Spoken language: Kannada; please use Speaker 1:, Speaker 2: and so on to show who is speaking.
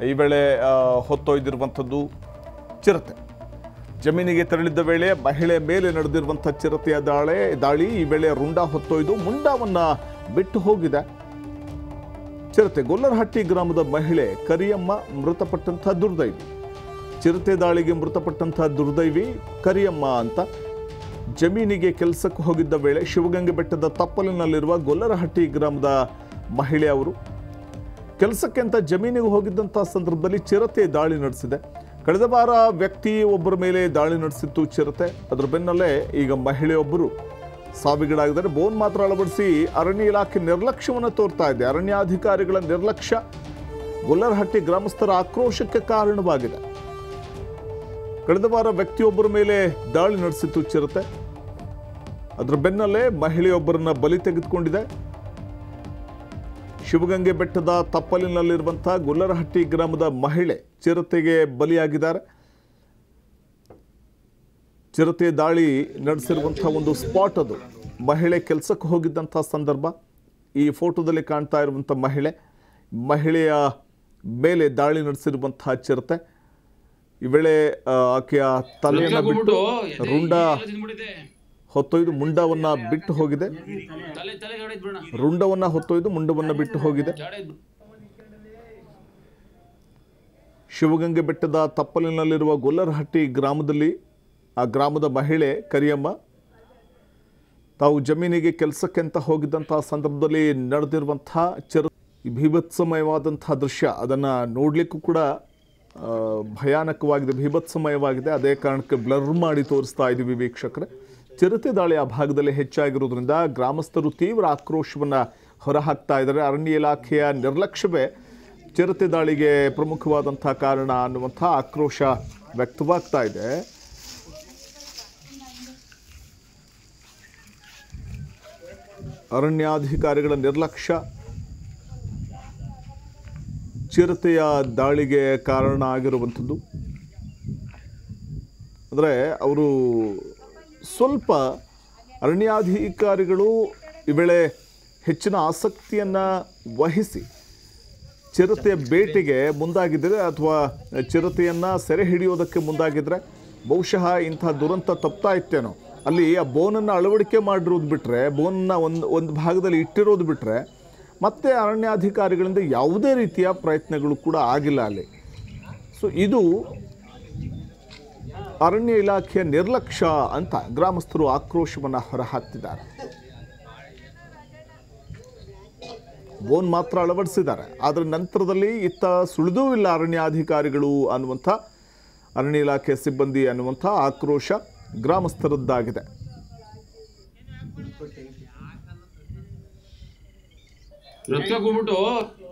Speaker 1: ಈ ವೇಳೆ ಆ, ಹೊತ್ತೊಯ್ದಿರುವಂಥದ್ದು ಚಿರತೆ ಜಮೀನಿಗೆ ತೆರಳಿದ್ದ ವೇಳೆ ಮಹಿಳೆ ಮೇಲೆ ನಡೆದಿರುವಂಥ ಚಿರತೆಯ ದಾಳಿ ದಾಳಿ ಈ ವೇಳೆ ರುಂಡ ಹೊತ್ತೊಯ್ದು ಮುಂಡವನ್ನ ಬಿಟ್ಟು ಹೋಗಿದೆ ಚಿರತೆ ಗೊಲ್ಲರಹಟ್ಟಿ ಗ್ರಾಮದ ಮಹಿಳೆ ಕರಿಯಮ್ಮ ಮೃತಪಟ್ಟಂಥ ದುರ್ದೈವಿ ಚಿರತೆ ದಾಳಿಗೆ ಮೃತಪಟ್ಟಂಥ ದುರ್ದೈವಿ ಕರಿಯಮ್ಮ ಅಂತ ಜಮೀನಿಗೆ ಕೆಲಸಕ್ಕೆ ಹೋಗಿದ್ದ ವೇಳೆ ಶಿವಗಂಗೆ ಬೆಟ್ಟದ ತಪ್ಪಲಿನಲ್ಲಿರುವ ಗೊಲ್ಲರಹಟ್ಟಿ ಗ್ರಾಮದ ಮಹಿಳೆ ಅವರು ಕೆಲಸಕ್ಕೆ ಅಂತ ಜಮೀನಿಗೆ ಹೋಗಿದ್ದಂಥ ಸಂದರ್ಭದಲ್ಲಿ ಚಿರತೆ ದಾಳಿ ನಡೆಸಿದೆ ಕಳೆದ ವಾರ ವ್ಯಕ್ತಿ ಒಬ್ಬರ ಮೇಲೆ ದಾಳಿ ನಡೆಸಿತ್ತು ಚಿರತೆ ಅದರ ಬೆನ್ನಲ್ಲೇ ಈಗ ಮಹಿಳೆಯೊಬ್ಬರು ಸಾವಿಗೀಡಾಗಿದ್ದಾರೆ ಬೋನ್ ಮಾತ್ರ ಅಳವಡಿಸಿ ಅರಣ್ಯ ಇಲಾಖೆ ನಿರ್ಲಕ್ಷ್ಯವನ್ನು ತೋರ್ತಾ ಇದೆ ಅರಣ್ಯಾಧಿಕಾರಿಗಳ ನಿರ್ಲಕ್ಷ್ಯ ಗೊಲ್ಲರಹಟ್ಟಿ ಗ್ರಾಮಸ್ಥರ ಆಕ್ರೋಶಕ್ಕೆ ಕಾರಣವಾಗಿದೆ ಕಳೆದ ವಾರ ವ್ಯಕ್ತಿಯೊಬ್ಬರ ಮೇಲೆ ದಾಳಿ ನಡೆಸಿತ್ತು ಚಿರತೆ ಅದರ ಬೆನ್ನಲ್ಲೇ ಮಹಿಳೆಯೊಬ್ಬರನ್ನ ಬಲಿ ತೆಗೆದುಕೊಂಡಿದೆ ಶಿವಗಂಗೆ ಬೆಟ್ಟದ ತಪ್ಪಲಿನಲ್ಲಿರುವಂತಹ ಗೊಲ್ಲರಹಟ್ಟಿ ಗ್ರಾಮದ ಮಹಿಳೆ ಚಿರತೆಗೆ ಬಲಿಯಾಗಿದ್ದಾರೆ ಚಿರತೆ ದಾಳಿ ನಡೆಸಿರುವಂತಹ ಒಂದು ಸ್ಪಾಟ್ ಅದು ಮಹಿಳೆ ಕೆಲಸಕ್ಕೆ ಹೋಗಿದ್ದಂಥ ಸಂದರ್ಭ ಈ ಫೋಟೋದಲ್ಲಿ ಕಾಣ್ತಾ ಇರುವಂಥ ಮಹಿಳೆ ಮಹಿಳೆಯ ಮೇಲೆ ದಾಳಿ ನಡೆಸಿರುವಂತಹ ಚಿರತೆ ಈ ವೇಳೆ ಆ, ಆಕೆಯ ತಲೆಯನ್ನು ಬಿಟ್ಟು ರುಂಡ ಹೊತ್ತೊಯ್ದು ಮುಂಡವನ್ನ ಬಿಟ್ಟು ಹೋಗಿದೆ
Speaker 2: ತಲೆ ತಲೆ ಗಾಡಿ ಬಿಡೋಣ
Speaker 1: ರುಂಡವನ್ನ ಹೊತ್ತೊಯ್ದು ಮುಂಡವನ್ನ ಬಿಟ್ಟು ಹೋಗಿದೆ
Speaker 2: ಗಾಡಿ
Speaker 1: ಶಿವಗಂಗೆ ಬೆಟ್ಟದ ತಪ್ಪಲಿನಲ್ಲಿರುವ ಗೊಲ್ಲರಹಟ್ಟಿ ಗ್ರಾಮದಲ್ಲಿ ಆ ಗ್ರಾಮದ ಮಹಿಳೆ ಕರಿಯಮ್ಮ ತಾವು ಜಮೀನಿಗೆ ಕೆಲಸಕ್ಕೆ ಅಂತ ಹೋಗಿದ್ದಂತಹ ಸಂದರ್ಭದಲ್ಲಿ ನಡೆದಿರುವಂತಹ ಚರ ಈ ಭೀಭತ್ಸಮಯವಾದಂತಹ ದೃಶ್ಯ ಅದನ್ನು ನೋಡಲಿಕ್ಕೂ ಕೂಡ ಆ, ಭಯಾನಕವಾಗಿದೆ ಭೀಭತ್ಸಮಯವಾಗಿದೆ ಅದೇ ಕಾರಣಕ್ಕೆ ಬ್ಲರ್ ಮಾಡಿ ತೋರಿಸ್ತಾ ಇದ್ದೀವಿ ವೀಕ್ಷಕರೇ ಚಿರತೆ ದಾಳಿ ಆ ಭಾಗದಲ್ಲಿ ಹೆಚ್ಚಾಗಿರೋದ್ರಿಂದ ಗ್ರಾಮಸ್ಥರು ತೀವ್ರ ಆಕ್ರೋಶವನ್ನು ಹೊರಹಾಕ್ತಾ ಇದ್ದಾರೆ ಅರಣ್ಯ ಇಲಾಖೆಯ ನಿರ್ಲಕ್ಷ್ಯವೇ ಚಿರತೆ ದಾಳಿಗೆ ಪ್ರಮುಖವಾದಂಥ ಕಾರಣ ಅನ್ನುವಂಥ ಆಕ್ರೋಶ ವ್ಯಕ್ತವಾಗ್ತಾ ಇದೆ ಅರಣ್ಯಾಧಿಕಾರಿಗಳ ನಿರ್ಲಕ್ಷ್ಯ ಚಿರತೆಯ ದಾಳಿಗೆ ಕಾರಣ ಆಗಿರುವಂಥದ್ದು ಅಂದರೆ ಅವರು ಸ್ವಲ್ಪ ಅರಣ್ಯಾಧಿಕಾರಿಗಳು ಈ ವೇಳೆ ಹೆಚ್ಚಿನ ಆಸಕ್ತಿಯನ್ನು ವಹಿಸಿ ಚಿರತೆಯ ಬೇಟೆಗೆ ಮುಂದಾಗಿದ್ದರೆ ಅಥವಾ ಚಿರತೆಯನ್ನು ಸೆರೆ ಹಿಡಿಯೋದಕ್ಕೆ ಮುಂದಾಗಿದ್ದರೆ ಬಹುಶಃ ಇಂಥ ದುರಂತ ತಪ್ತಾ ಇತ್ತೇನೋ ಅಲ್ಲಿ ಆ ಬೋನನ್ನು ಅಳವಡಿಕೆ ಮಾಡಿರೋದು ಬಿಟ್ಟರೆ ಬೋನನ್ನು ಒಂದು ಒಂದು ಭಾಗದಲ್ಲಿ ಇಟ್ಟಿರೋದು ಬಿಟ್ಟರೆ ಮತ್ತೆ ಅರಣ್ಯಾಧಿಕಾರಿಗಳಿಂದ ಯಾವುದೇ ರೀತಿಯ ಪ್ರಯತ್ನಗಳು ಕೂಡ ಆಗಿಲ್ಲ ಅಲ್ಲಿ ಸೊ ಇದು ಅರಣ್ಯ ಇಲಾಖೆಯ ನಿರ್ಲಕ್ಷ್ಯ ಅಂತ ಗ್ರಾಮಸ್ಥರು ಆಕ್ರೋಶವನ್ನು ಹೊರಹಾಕ್ತಿದ್ದಾರೆ ಬೋನ್ ಮಾತ್ರ ಅಳವಡಿಸಿದ್ದಾರೆ ಆದರೆ ನಂತರದಲ್ಲಿ ಇತ್ತ ಸುಳಿದೂ ಇಲ್ಲ ಅರಣ್ಯಾಧಿಕಾರಿಗಳು ಅನ್ನುವಂಥ ಅರಣ್ಯ ಇಲಾಖೆ ಸಿಬ್ಬಂದಿ ಅನ್ನುವಂಥ ಆಕ್ರೋಶ ಗ್ರಾಮಸ್ಥರದ್ದಾಗಿದೆ
Speaker 2: ರೊಕ್ಕ ಹೋಗ್ಬಿಟ್ಟು